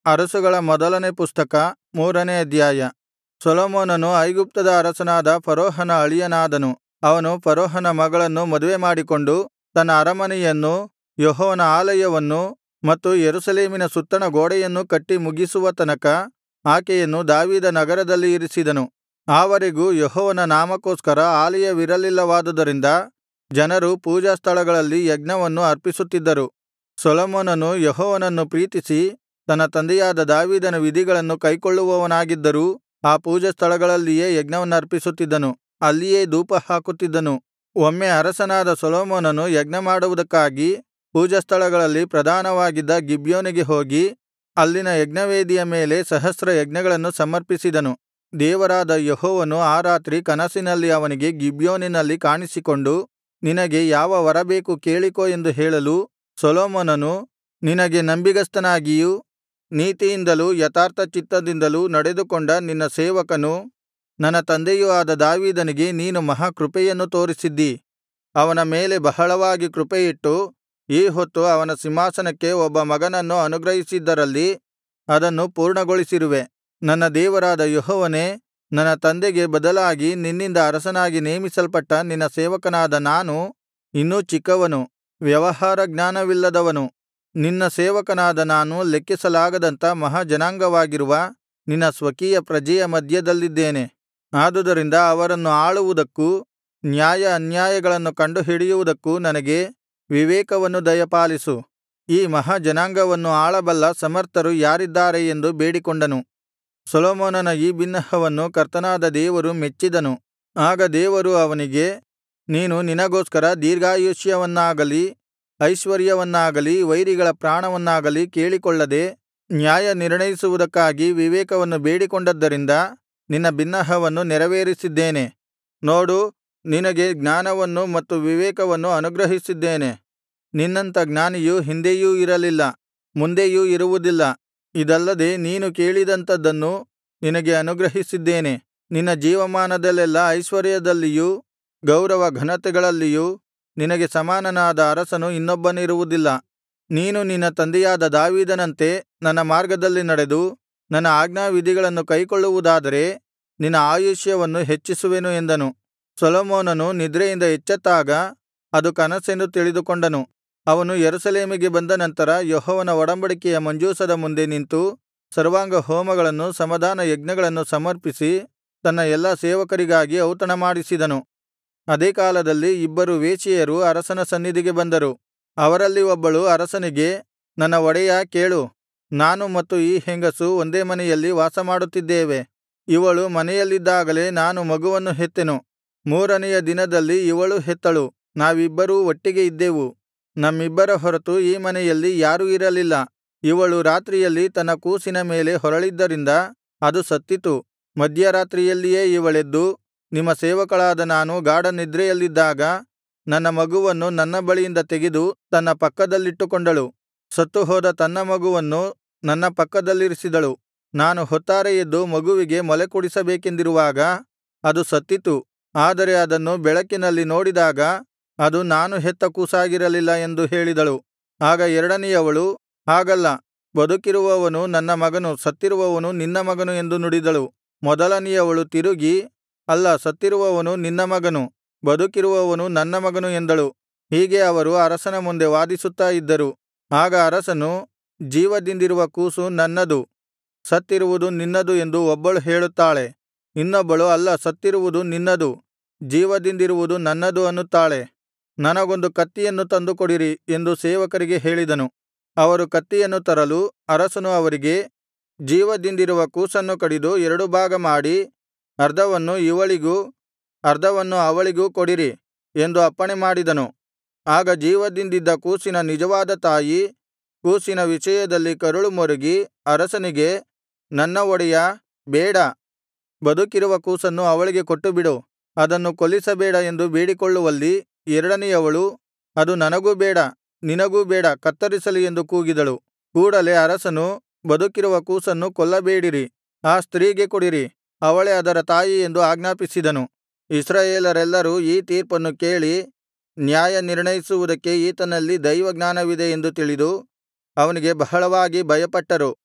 ಅರಸುಗಳ ಮೊದಲನೇ ಪುಸ್ತಕ ಮೂರನೇ ಅಧ್ಯಾಯ ಸೊಲೊಮೋನನು ಐಗುಪ್ತದ ಅರಸನಾದ ಫರೋಹನ ಅಳಿಯನಾದನು ಅವನು ಫರೋಹನ ಮಗಳನ್ನು ಮದುವೆಮಾಡಿಕೊಂಡು ತನ್ನ ಅರಮನೆಯನ್ನೂ ಯೆಹೋವನ ಆಲಯವನ್ನೂ ಮತ್ತು ಯೆರೂಸಲೇಮಿನ ಸುತ್ತಣ ಗೋಡೆಯನ್ನೂ ಕಟ್ಟಿ ಮುಗಿಸುವ ತನಕ ಆಕೆಯನ್ನು ದಾವೀದ ನಗರದಲ್ಲಿ ಇರಿಸಿದನು ಆ ವರೆಗೂ ಯೆಹೋವನ ನಾಮಕ್ಕೋಸ್ಕರ ಆಲಯವಿರಲಿಲ್ಲವಾದುದರಿಂದ ಜನರು ಪೂಜಾಸ್ಥಳಗಳಲ್ಲಿ ಯಜ್ಞವನ್ನು ಅರ್ಪಿಸುತ್ತಿದ್ದರು ಸೊಲೊಮೋನನು ಯೆಹೋವನನ್ನು ಪ್ರೀತಿಸಿ ತನ್ನ ತಂದೆಯಾದ ದಾವೀದನ ವಿಧಿಗಳನ್ನು ಕೈಕೊಳ್ಳುವವನಾಗಿದ್ದರೂ ಆ ಪೂಜಾಸ್ಥಳಗಳಲ್ಲಿಯೇ ಯಜ್ಞವನ್ನರ್ಪಿಸುತ್ತಿದ್ದನು ಅಲ್ಲಿಯೇ ಧೂಪಹಾಕುತ್ತಿದ್ದನು ಒಮ್ಮೆ ಅರಸನಾದ ಸೊಲೊಮೋನನು ಯಜ್ಞಮಾಡುವುದಕ್ಕಾಗಿ ಪೂಜಾಸ್ಥಳಗಳಲ್ಲಿ ಪ್ರಧಾನವಾಗಿದ್ದ ಗಿಬ್ಯೋನಿಗೆ ಹೋಗಿ ಅಲ್ಲಿನ ಯಜ್ಞವೇದಿಯ ಮೇಲೆ ಸಹಸ್ರ ಯಜ್ಞಗಳನ್ನು ಸಮರ್ಪಿಸಿದನು ದೇವರಾದ ಯೆಹೋವನು ಆ ರಾತ್ರಿ ಕನಸಿನಲ್ಲಿ ಅವನಿಗೆ ಗಿಬ್ಯೋನಿನಲ್ಲಿ ಕಾಣಿಸಿಕೊಂಡು ನಿನಗೆ ಯಾವ ವರ ಬೇಕು ಕೇಳಿಕೋ ಎಂದು ಹೇಳಲು ಸೊಲೊಮೋನನು ನಿನಗೆ ನಂಬಿಗಸ್ತನಾಗಿಯೂ ನೀತಿಯಿಂದಲೂ ಯಥಾರ್ಥಚಿತ್ತದಿಂದಲೂ ನಡೆದುಕೊಂಡ ನಿನ್ನ ಸೇವಕನೂ ನನ್ನ ತಂದೆಯೂ ಆದ ದಾವೀದನಿಗೆ ನೀನು ಮಹಾ ಕೃಪೆಯನ್ನು ತೋರಿಸಿದ್ದೀ ಅವನ ಮೇಲೆ ಬಹಳವಾಗಿ ಕೃಪೆಯಿಟ್ಟು ಈ ಹೊತ್ತು ಅವನ ಸಿಂಹಾಸನಕ್ಕೆ ಒಬ್ಬ ಮಗನನ್ನು ಅನುಗ್ರಹಿಸಿದ್ದರಲ್ಲಿ ಅದನ್ನು ಪೂರ್ಣಗೊಳಿಸಿರುವೆ ನನ್ನ ದೇವರಾದ ಯೆಹೋವನೇ ನನ್ನ ತಂದೆಗೆ ಬದಲಾಗಿ ನಿನ್ನಿಂದ ಅರಸನಾಗಿ ನೇಮಿಸಲ್ಪಟ್ಟ ನಿನ್ನ ಸೇವಕನಾದ ನಾನು ಇನ್ನೂ ಚಿಕ್ಕವನು ವ್ಯವಹಾರ ಜ್ಞಾನವಿಲ್ಲದವನು ನಿನ್ನ ಸೇವಕನಾದ ನಾನು ಲೆಕ್ಕಿಸಲಾಗದಂಥ ಮಹಾಜನಾಂಗವಾಗಿರುವ ನಿನ್ನ ಸ್ವಕೀಯ ಪ್ರಜೆಯ ಮಧ್ಯದಲ್ಲಿದ್ದೇನೆ ಆದುದರಿಂದ ಅವರನ್ನು ಆಳುವುದಕ್ಕೂ ನ್ಯಾಯ ಅನ್ಯಾಯಗಳನ್ನು ಕಂಡುಹಿಡಿಯುವುದಕ್ಕೂ ನನಗೆ ವಿವೇಕವನ್ನು ದಯಪಾಲಿಸು ಈ ಮಹಾಜನಾಂಗವನ್ನು ಆಳಬಲ್ಲ ಸಮರ್ಥರು ಯಾರಿದ್ದಾರೆ ಎಂದು ಬೇಡಿಕೊಂಡನು ಸೊಲೊಮೋನನ ಈ ಬಿನ್ನಹವನ್ನು ಕರ್ತನಾದ ದೇವರು ಮೆಚ್ಚಿದನು ಆಗ ದೇವರು ಅವನಿಗೆ ನೀನು ನಿನಗೋಸ್ಕರ ದೀರ್ಘಾಯುಷ್ಯವನ್ನಾಗಲಿ ಐಶ್ವರ್ಯವನ್ನಾಗಲಿ ವೈರಿಗಳ ಪ್ರಾಣವನ್ನಾಗಲಿ ಕೇಳಿಕೊಳ್ಳದೆ ನ್ಯಾಯ ನಿರ್ಣಯಿಸುವುದಕ್ಕಾಗಿ ವಿವೇಕವನ್ನು ಬೇಡಿಕೊಂಡದ್ದರಿಂದ ನಿನ್ನ ಬಿನ್ನಹವನ್ನು ನೆರವೇರಿಸಿದ್ದೇನೆ ನೋಡು ನಿನಗೆ ಜ್ಞಾನವನ್ನು ಮತ್ತು ವಿವೇಕವನ್ನು ಅನುಗ್ರಹಿಸಿದ್ದೇನೆ ನಿನ್ನಂಥ ಜ್ಞಾನಿಯು ಹಿಂದೆಯೂ ಇರಲಿಲ್ಲ ಮುಂದೆಯೂ ಇರುವುದಿಲ್ಲ ಇದಲ್ಲದೆ ನೀನು ಕೇಳಿದಂಥದ್ದನ್ನು ನಿನಗೆ ಅನುಗ್ರಹಿಸಿದ್ದೇನೆ ನಿನ್ನ ಜೀವಮಾನದಲ್ಲೆಲ್ಲಾ ಐಶ್ವರ್ಯದಲ್ಲಿಯೂ ಗೌರವ ಘನತೆಗಳಲ್ಲಿಯೂ ನಿನಗೆ ಸಮಾನನಾದ ಅರಸನು ಇನ್ನೊಬ್ಬನಿರುವುದಿಲ್ಲ ನೀನು ನಿನ್ನ ತಂದೆಯಾದ ದಾವೀದನಂತೆ ನನ್ನ ಮಾರ್ಗದಲ್ಲಿ ನಡೆದು ನನ್ನ ಆಜ್ಞಾವಿಧಿಗಳನ್ನು ಕೈಕೊಳ್ಳುವುದಾದರೆ ನಿನ್ನ ಆಯುಷ್ಯವನ್ನು ಹೆಚ್ಚಿಸುವೆನು ಎಂದನು ಸೊಲೊಮೋನನು ನಿದ್ರೆಯಿಂದ ಎಚ್ಚತ್ತಾಗ ಅದು ಕನಸೆಂದು ತಿಳಿದುಕೊಂಡನು ಅವನು ಯೆರೂಸಲೇಮಿಗೆ ಬಂದ ನಂತರ ಯೆಹೋವನ ಒಡಂಬಡಿಕೆಯ ಮಂಜೂಷದ ಮುಂದೆ ನಿಂತು ಸರ್ವಾಂಗಹೋಮಗಳನ್ನು ಸಮಾಧಾನ ಯಜ್ಞಗಳನ್ನು ಸಮರ್ಪಿಸಿ ತನ್ನ ಎಲ್ಲಾ ಸೇವಕರಿಗಾಗಿ ಔತಣಮಾಡಿಸಿದನು ಅದೇ ಕಾಲದಲ್ಲಿ ಇಬ್ಬರು ವೇಶ್ಯೆಯರು ಅರಸನ ಸನ್ನಿಧಿಗೆ ಬಂದರು ಅವರಲ್ಲಿ ಒಬ್ಬಳು ಅರಸನಿಗೆ ನನ್ನ ಒಡೆಯಾ ಕೇಳು ನಾನು ಮತ್ತು ಈ ಹೆಂಗಸು ಒಂದೇ ಮನೆಯಲ್ಲಿ ವಾಸಮಾಡುತ್ತಿದ್ದೇವೆ ಇವಳು ಮನೆಯಲ್ಲಿದ್ದಾಗಲೇ ನಾನು ಮಗುವನ್ನು ಹೆತ್ತೆನು ಮೂರನೆಯ ದಿನದಲ್ಲಿ ಇವಳು ಹೆತ್ತಳು ನಾವಿಬ್ಬರೂ ಒಟ್ಟಿಗೆ ಇದ್ದೆವು ನಮ್ಮಿಬ್ಬರ ಹೊರತು ಈ ಮನೆಯಲ್ಲಿ ಯಾರೂ ಇರಲಿಲ್ಲ ಇವಳು ರಾತ್ರಿಯಲ್ಲಿ ತನ್ನ ಕೂಸಿನ ಮೇಲೆ ಹೊರಳಿದ್ದರಿಂದ ಅದು ಸತ್ತಿತು ಮಧ್ಯರಾತ್ರಿಯಲ್ಲಿಯೇ ಇವಳೆದ್ದು ನಿಮ್ಮ ಸೇವಕಳಾದ ನಾನು ಗಾಢನಿದ್ರೆಯಲ್ಲಿದ್ದಾಗ ನನ್ನ ಮಗುವನ್ನು ನನ್ನ ಬಳಿಯಿಂದ ತೆಗೆದು ತನ್ನ ಪಕ್ಕದಲ್ಲಿಟ್ಟುಕೊಂಡಳು ಸತ್ತುಹೋದ ತನ್ನ ಮಗುವನ್ನು ನನ್ನ ಪಕ್ಕದಲ್ಲಿರಿಸಿದಳು ನಾನು ಹೊತ್ತಾರೆ ಎದ್ದು ಮಗುವಿಗೆ ಮೊಲೆಕುಡಿಸಬೇಕೆಂದಿರುವಾಗ ಅದು ಸತ್ತಿತು ಆದರೆ ಅದನ್ನು ಬೆಳಕಿನಲ್ಲಿ ನೋಡಿದಾಗ ಅದು ನಾನು ಹೆತ್ತ ಕೂಸಾಗಿರಲಿಲ್ಲ ಎಂದು ಹೇಳಿದಳು ಆಗ ಎರಡನೆಯವಳು ಹಾಗಲ್ಲ ಬದುಕಿರುವವನು ನನ್ನ ಮಗನು ಸತ್ತಿರುವವನು ನಿನ್ನ ಮಗನು ಎಂದು ನುಡಿದಳು ಮೊದಲನೆಯವಳು ತಿರುಗಿ ಅಲ್ಲ ಸತ್ತಿರುವವನು ನಿನ್ನ ಮಗನು ಬದುಕಿರುವವನು ನನ್ನ ಮಗನು ಎಂದಳು ಹೀಗೆ ಅವರು ಅರಸನ ಮುಂದೆ ವಾದಿಸುತ್ತಾ ಇದ್ದರು ಆಗ ಅರಸನು ಜೀವದಿಂದಿರುವ ಕೂಸು ನನ್ನದು ಸತ್ತಿರುವುದು ನಿನ್ನದು ಎಂದು ಒಬ್ಬಳು ಹೇಳುತ್ತಾಳೆ ಇನ್ನೊಬ್ಬಳು ಅಲ್ಲ ಸತ್ತಿರುವುದು ನಿನ್ನದು ಜೀವದಿಂದಿರುವುದು ನನ್ನದು ಅನ್ನುತ್ತಾಳೆ ನನಗೊಂದು ಕತ್ತಿಯನ್ನು ತಂದು ಕೊಡಿರಿ ಎಂದು ಸೇವಕರಿಗೆ ಹೇಳಿದನು ಅವರು ಕತ್ತಿಯನ್ನು ತರಲು ಅರಸನು ಅವರಿಗೆ ಜೀವದಿಂದಿರುವ ಕೂಸನ್ನು ಕಡಿದು ಎರಡು ಭಾಗ ಮಾಡಿ ಅರ್ಧವನ್ನು ಇವಳಿಗೂ ಅರ್ಧವನ್ನು ಅವಳಿಗೂ ಕೊಡಿರಿ ಎಂದು ಅಪ್ಪಣೆ ಮಾಡಿದನು ಆಗ ಜೀವದಿಂದಿದ್ದ ಕೂಸಿನ ನಿಜವಾದ ತಾಯಿ ಕೂಸಿನ ವಿಷಯದಲ್ಲಿ ಕರುಳು ಮೊರಗಿ ಅರಸನಿಗೆ ನನ್ನ ಒಡೆಯಾ ಬೇಡ ಬದುಕಿರುವ ಕೂಸನ್ನು ಅವಳಿಗೆ ಕೊಟ್ಟುಬಿಡು ಅದನ್ನು ಕೊಲ್ಲಿಸಬೇಡ ಎಂದು ಬೇಡಿಕೊಳ್ಳುವಲ್ಲಿ ಎರಡನೆಯವಳು ಅದು ನನಗೂ ಬೇಡ ನಿನಗೂ ಬೇಡ ಕತ್ತರಿಸಲಿ ಎಂದು ಕೂಗಿದಳು ಕೂಡಲೆ ಅರಸನು ಬದುಕಿರುವ ಕೂಸನ್ನು ಕೊಲ್ಲಬೇಡಿರಿ ಆ ಸ್ತ್ರೀಗೆ ಕೊಡಿರಿ ಅವಳೇ ಅದರ ತಾಯಿ ಎಂದು ಆಜ್ಞಾಪಿಸಿದನು ಇಸ್ರಾಯೇಲರೆಲ್ಲರೂ ಈ ತೀರ್ಪನ್ನು ಕೇಳಿ ನ್ಯಾಯ ನಿರ್ಣಯಿಸುವುದಕ್ಕೆ ಈತನಲ್ಲಿ ದೈವಜ್ಞಾನವಿದೆ ಎಂದು ತಿಳಿದು ಅವನಿಗೆ ಬಹಳವಾಗಿ ಭಯಪಟ್ಟರು